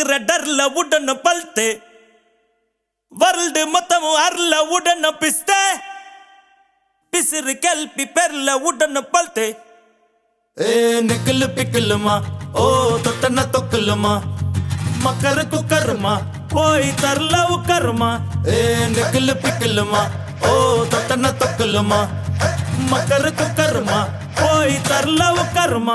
பக்குற டர்ல உடன பல்த்து world ಮೊತ್ತಮು ಅರ್ಲ ಉಡನ್ನ ಪಿಸ್ತೆ பிசிறு கல்பி பெர்ல உடன பல்த்து ஏ nickel பிக்கலுமா ஓ தொட்டன தொக்கலுமா மக்கர குக்கருமா போய் தரல உக்கருமா ஏ nickel பிக்கலுமா ஓ தொட்டன தொக்கலுமா மக்கர குக்கருமா போய் தரல உக்கருமா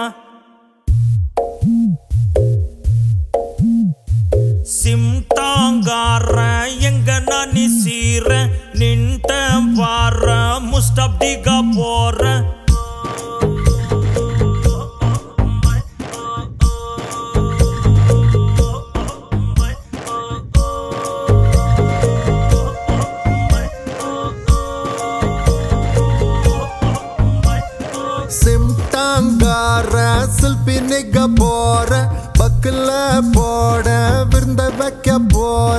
சிம்டாங்கார எங்க நான் சீர நின்ட்ட வார முஸ்டப்டிகா போற சிம்டாங்கார சில்பி நிக்க போற பக்கல போட விருந்த வைக்க போற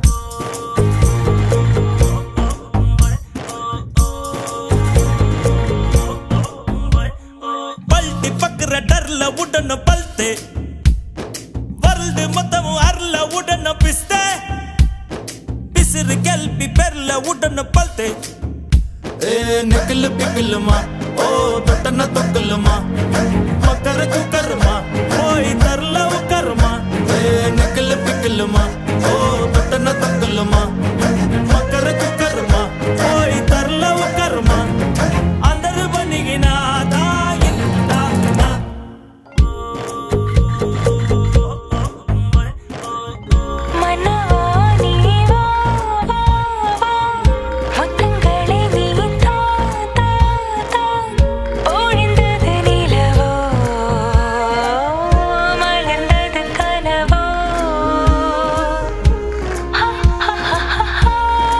பல்ட்டி பக்குற டர்ல உடன பல்த்து ವರ್ಲ್ಡ್ ಮೊತ್ತಮು ಅರ್ಲ ಉಡನ ಪಿಸ್ತೆ பிசிறு கல்பி பெர்ல உடன பல்த்து ஏ நிக்கலு பிக்கலுமா ஓ தொட்டன தொக்கலுமா மக்கர குக்கருமா போய் தரல உக்கருமா ஏ நிக்கலு பிக்கலுமா ஓ தொட்டன தொக்கலுமா மக்கர குக்கருமா போய் தரல உக்கருமா అందరు బనిగినా దాయిందా மனவானி வா வா வா முத்தங்களை நீ தா தா தா ஒழிந்தது நிலவோ மலர்ந்தது கனவோ ஹா ஹா ஹா ஹா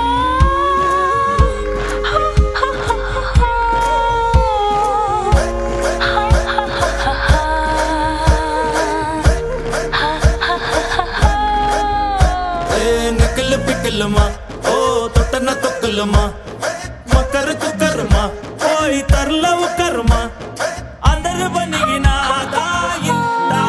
ஏ நிக்கலு பிக்கலுமா ஓ தொட்டன தொக்கலுமா மக்கர குக்கருமா போய் தரல உக்கருமா అందరు బనిగినా దాయిందా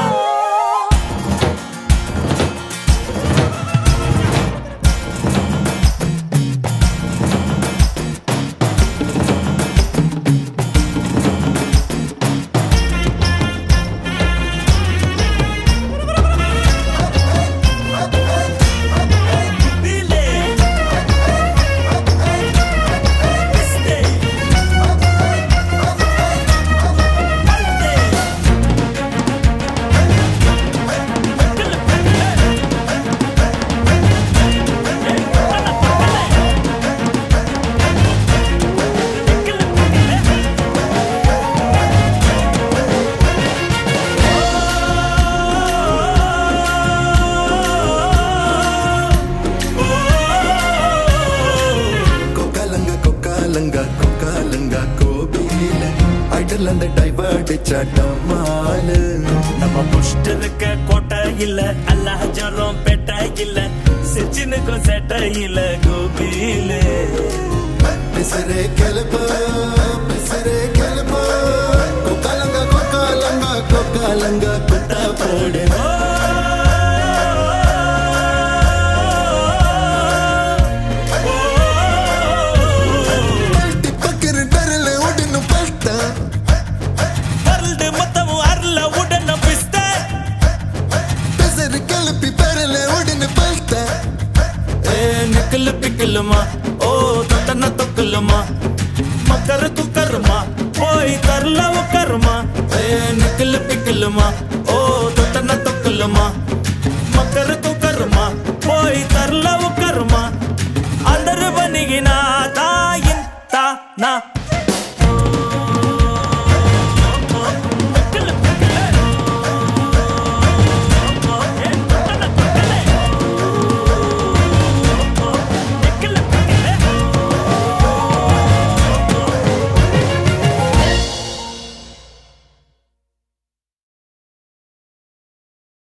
கொக்காலங்க கொக்காலங்க கொக்காலங்க கோபியில ஐடல் அந்த டைவர்ட் சட்டமாலு நம்ம புஷ்டருக்கு கோட்டை இல்ல அல்லாஹ் ஜரம் பெட்ட இல்ல சிச்சினுக்கும் செட்ட இல்ல கோபியில பிசரே கெலுப்பு பிசரே கெலுப்பு கொக்காலங்க கொக்காலங்க கொக்காலங்க குட்டா போடு பல்ட்டி பக்கிற டரல உடனு பல்ட்டா ವರ್ಲ್ಡ್ ಮೊತ್ತಮು ಅರ್ಲ ಉಡನ ಪಿಸ್ತೆ பிசரு கெலுப்பி பெறல உடனு பல்ட்டா ಏ ನಿಕ್ಕಲು ಪಿಕ್ಕಲುಮ ಓ ತೊಟ್ಟನ ತೊಕ್ಕಲುಮ ಮಕರ ಕುಕ್ಕರ್ಮ ಓಯ್ ತರ್ಲ ಉಕ್ಕರ್ಮ ಏ ನಿಕ್ಕಲು ಪಿಕ್ಕಲುಮ ಓ ತೊಟ್ಟನ ತೊಕ್ಕಲುಮ ಮಕರ ಕುಕ್ಕರ್ಮ ಓಯ್ ತರ್ಲ ಉಕ್ಕರ್ಮ అందరు బనిగిన తాయిన్ తా నా